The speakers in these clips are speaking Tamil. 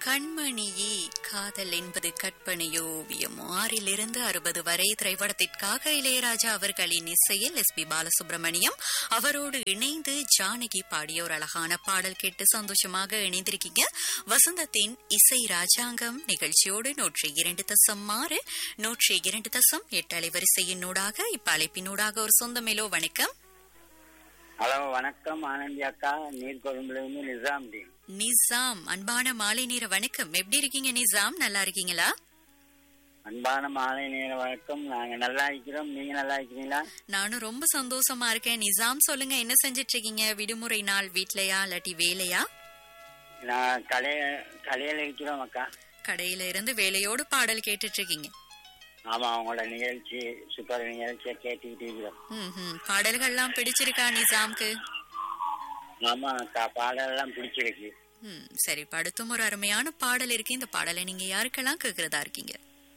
கண்மணியே காதல் என்பது கற்பனையோவியம் ஆறிலிருந்து அறுபது வரை திரைப்படத்திற்காக இளையராஜா அவர்களின் இசையில் எஸ் பி பாலசுப்ரமணியம் அவரோடு இணைந்து ஜானகி பாடிய ஒரு அழகான பாடல் கேட்டு சந்தோஷமாக இணைந்திருக்கீங்க வசந்தத்தின் இசை ராஜாங்கம் நிகழ்ச்சியோடு நூற்றி இரண்டு தசம் ஆறு நூற்றி இரண்டு தசம் எட்டு அலைவரிசையினூடாக இப்ப அழைப்பினூடாக ஒரு சொந்தமேலோ வணக்கம் ஹலோ வணக்கம் ஆனந்தி அக்கா நீர்கொழும்புல இருந்து நிசாம்தீன் நிசாம் அன்பான மாலை நேர வணக்கம் எப்படி இருக்கீங்க நிசாம் நல்லா இருக்கீங்களா அன்பான மாலை நேர வணக்கம் நாங்க நல்லா இருக்கிறோம் நீங்க நல்லா இருக்கிறீங்களா நானும் ரொம்ப சந்தோஷமா இருக்கேன் நிசாம் சொல்லுங்க என்ன செஞ்சிட்டு இருக்கீங்க விடுமுறை நாள் வீட்லயா இல்லாட்டி வேலையா நான் கலைய கலையில இருக்கிறோம் அக்கா கடையில இருந்து வேலையோடு பாடல் கேட்டுட்டு இருக்கீங்க ஆமா அவங்களோட நிகழ்ச்சி சூப்பர் நிகழ்ச்சியை கேட்டுக்கிட்டு இருக்கிறோம் ம்ஹும். பாடல்கள்லாம் பிடிச்சிருக்கா நிசாம்க்கு ஆமா அக்கா பாடலெல்லாம் பிடிச்சிருக்கு ம் சரி இப்ப அடுத்தும் ஒரு அருமையான பாடல் இருக்கு இந்த பாடலை நீங்க யாருக்கெல்லாம் கேக்குறதா இருக்கீங்க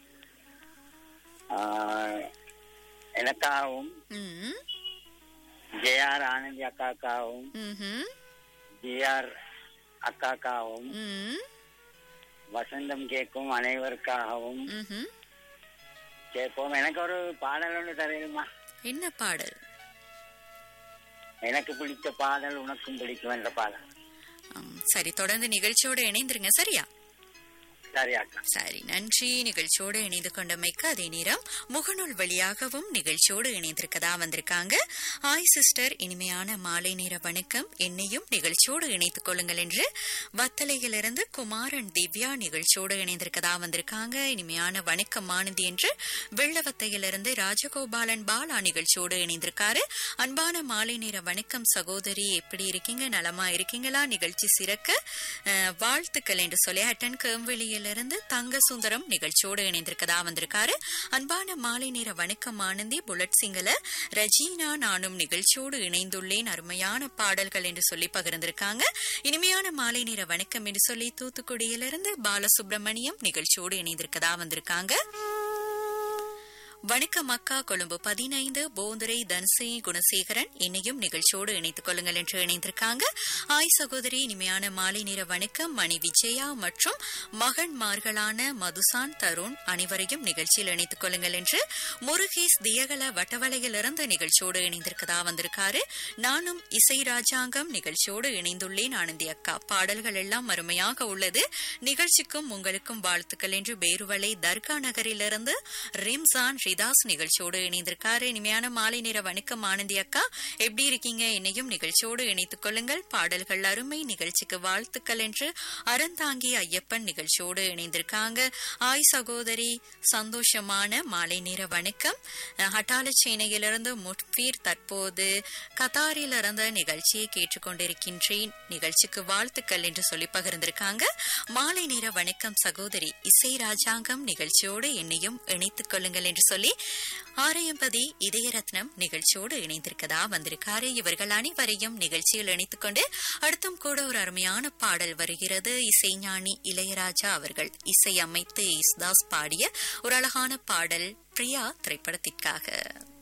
ஆஹ், எனக்காகவும் ம் ஜேஆர் ஆனந்தி அக்காக்காவும் ம்ஹும். ஜிஆர் அக்காக்காவும் ம் வசந்தம் கேட்கும் அனைவருக்காகவும் ம்ஹும். கேட்போம் எனக்கு ஒரு பாடல் ஒன்று தரையுமா என்ன பாடல் எனக்கு பிடித்த பாடல் உனக்கும் பிடிக்கும் என்ற பாடல் ஆம், சரி தொடர்ந்து நிகழ்ச்சியோட இணைந்திருங்க சரியா சரி அக்கா சரி நன்றி நிகழ்ச்சியோடு இணைந்து கொண்டமைக்கு அதே நேரம் முகநூல் வழியாகவும் நிகழ்ச்சியோடு இணைந்திருக்கதா வந்திருக்காங்க ஹாய் சிஸ்டர் இனிமையான மாலை நேர வணக்கம் என்னையும் நிகழ்ச்சியோடு இணைத்துக் கொள்ளுங்கள் என்று வத்தலையிலிருந்து குமாரன் திவ்யா நிகழ்ச்சியோடு இணைந்திருக்கதா வந்திருக்காங்க இனிமையான வணக்கம் ஆனந்தி என்று வெள்ளவத்தையிலிருந்து ராஜகோபாலன் பாலா நிகழ்ச்சியோடு இணைந்திருக்காரு அன்பான மாலை நேர வணக்கம் சகோதரி எப்படி இருக்கீங்க நலமா இருக்கீங்களா நிகழ்ச்சி சிறக்க அஹ், வாழ்த்துக்கள் என்று சொல்லி அட்டன் கேம்வெளியிலிருந்து தங்க சுந்தரம் நிகழ்ச்சியோடு இணைந்திருக்கதா வந்திருக்காரு அன்பான மாலை நேர வணக்கம் ஆனந்தி புல்லட் சிங்கல ரஜீனா நானும் நிகழ்ச்சியோடு இணைந்துள்ளேன் அருமையான பாடல்கள் என்று சொல்லி பகிர்ந்திருக்காங்க இனிமையான மாலை நேர வணக்கம் என்று சொல்லி தூத்துக்குடியிலிருந்து பாலசுப்ரமணியம் நிகழ்ச்சியோடு இணைந்திருக்கதா வந்திருக்காங்க வணக்கம் அக்கா கொழும்பு பதினைந்து போந்துரை தன்சை குணசேகரன் என்னையும் நிகழ்ச்சியோடு இணைத்துக் கொள்ளுங்கள் என்று இணைந்திருக்காங்க ஆய் சகோதரி இனிமையான மாலை நேர வணக்கம் மணி விஜயா மற்றும் மகன்மார்களான மதுசான் தருண் அனைவரையும் நிகழ்ச்சியில் இணைத்துக் கொள்ளுங்கள் என்று முருகேஷ் தியகல வட்டவளையிலிருந்து நிகழ்ச்சியோடு இணைந்திருக்கதா வந்திருக்காரு நானும் இசை ராஜாங்கம் நிகழ்ச்சியோடு இணைந்துள்ளேன் ஆனந்தி அக்கா பாடல்கள் எல்லாம் அருமையாக உள்ளது நிகழ்ச்சிக்கும் உங்களுக்கும் வாழ்த்துக்கள் என்று பேருவளை தர்கா நகரிலிருந்து ரிம்சான் ரிதாஸ் நிகழ்ச்சியோடு இணைந்திருக்காரு இனிமையான மாலை நேர வணக்கம் ஆனந்தி அக்கா எப்படி இருக்கீங்க என்னையும் நிகழ்ச்சியோடு இணைத்துக் கொள்ளுங்கள் பாடல்கள் அருமை நிகழ்ச்சிக்கு வாழ்த்துக்கள் என்று அறந்தாங்கி ஐயப்பன் நிகழ்ச்சியோடு இணைந்திருக்காங்க ஆய் சகோதரி சந்தோஷமான மாலை நேர வணக்கம் ஹட்டாலச்சேனையிலிருந்து முட்பீர் தற்போது கத்தாரில் இருந்த நிகழ்ச்சியை கேட்டுக்கொண்டிருக்கின்றேன் நிகழ்ச்சிக்கு வாழ்த்துக்கள் என்று சொல்லி பகிர்ந்திருக்காங்க மாலை நேர வணக்கம் சகோதரி இசை ராஜாங்கம் நிகழ்ச்சியோடு என்னையும் இணைத்துக் கொள்ளுங்கள் என்று சொல்லி ஆரையம்பதி இதயரத்னம் நிகழ்ச்சியோடு இணைந்திருக்கதா வந்திருக்காரு இவர்கள் அனைவரையும் நிகழ்ச்சியில் இணைத்துக் கொண்டு அடுத்தும் கூட ஒரு அருமையான பாடல் வருகிறது இசைஞானி இளையராஜா அவர்கள் இசை அமைத்து இஸ்தாஸ் பாடிய ஒரு அழகான பாடல் பிரியா திரைப்படத்திற்காக